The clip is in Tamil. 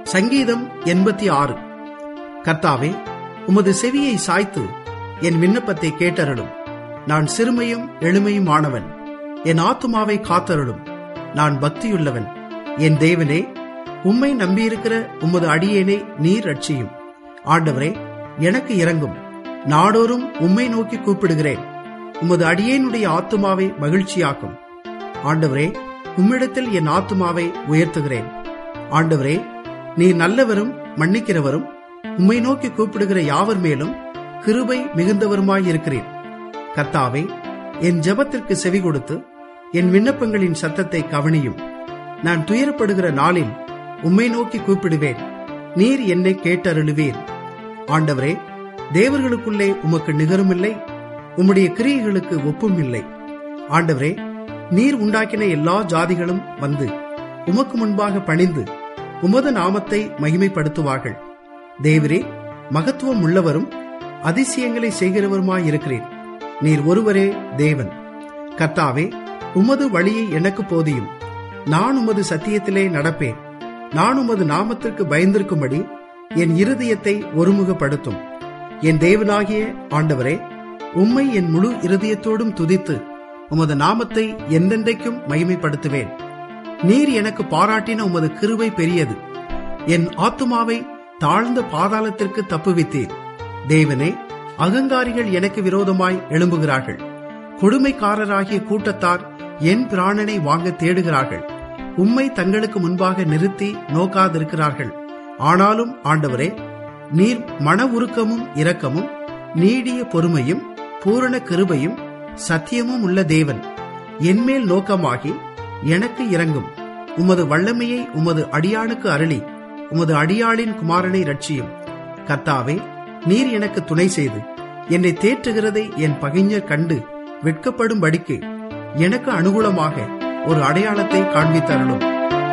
சங்கீதம் எண்பத்தி ஆறு கர்த்தாவே உமது செவியை சாய்த்து என் விண்ணப்பத்தை கேட்டருளும் நான் சிறுமையும் எளிமையுமானவன் என் ஆத்துமாவை காத்தருளும் நான் பக்தியுள்ளவன் என் தேவனே உம்மை நம்பியிருக்கிற உமது அடியேனை நீர் ரட்சியும் ஆண்டவரே எனக்கு இறங்கும் நாடோறும் உம்மை நோக்கி கூப்பிடுகிறேன் உமது அடியேனுடைய ஆத்துமாவை மகிழ்ச்சியாக்கும் ஆண்டவரே உம்மிடத்தில் என் ஆத்துமாவை உயர்த்துகிறேன் ஆண்டவரே நீ நல்லவரும் மன்னிக்கிறவரும் உம்மை நோக்கி கூப்பிடுகிற யாவர் மேலும் கிருபை மிகுந்தவருமாயிருக்கிறேன் கர்த்தாவே என் ஜெபத்திற்கு செவி கொடுத்து என் விண்ணப்பங்களின் சத்தத்தை கவனியும் நான் துயரப்படுகிற நாளில் உம்மை நோக்கி கூப்பிடுவேன் நீர் என்னை கேட்டருளுவீர் ஆண்டவரே தேவர்களுக்குள்ளே உமக்கு நிகருமில்லை உம்முடைய கிரியைகளுக்கு ஒப்பும் இல்லை ஆண்டவரே நீர் உண்டாக்கின எல்லா ஜாதிகளும் வந்து உமக்கு முன்பாக பணிந்து உமது நாமத்தை மகிமைப்படுத்துவார்கள் தேவரே மகத்துவம் உள்ளவரும் அதிசயங்களை செய்கிறவருமாயிருக்கிறேன் நீர் ஒருவரே தேவன் கர்த்தாவே உமது வழியை எனக்கு போதியும் நான் உமது சத்தியத்திலே நடப்பேன் நான் உமது நாமத்திற்கு பயந்திருக்கும்படி என் இருதயத்தை ஒருமுகப்படுத்தும் என் தேவனாகிய ஆண்டவரே உம்மை என் முழு இருதயத்தோடும் துதித்து உமது நாமத்தை என்றென்றைக்கும் மகிமைப்படுத்துவேன் நீர் எனக்கு பாராட்டின உமது கிருபை பெரியது என் ஆத்துமாவை தாழ்ந்த பாதாளத்திற்கு தப்புவித்தீர் தேவனே அகங்காரிகள் எனக்கு விரோதமாய் எழும்புகிறார்கள் கொடுமைக்காரராகிய கூட்டத்தார் என் பிராணனை வாங்க தேடுகிறார்கள் உம்மை தங்களுக்கு முன்பாக நிறுத்தி நோக்காதிருக்கிறார்கள் ஆனாலும் ஆண்டவரே நீர் மன உருக்கமும் இரக்கமும் நீடிய பொறுமையும் பூரண கிருபையும் சத்தியமும் உள்ள தேவன் என்மேல் நோக்கமாகி எனக்கு இறங்கும் உமது வல்லமையை உமது அடியானுக்கு அருளி உமது அடியாளின் குமாரனை ரட்சியும் கர்த்தாவே நீர் எனக்கு துணை செய்து என்னை தேற்றுகிறதை என் பகைஞர் கண்டு வெட்கப்படும்படிக்கு எனக்கு அனுகூலமாக ஒரு அடையாளத்தை காண்பித்தரணும்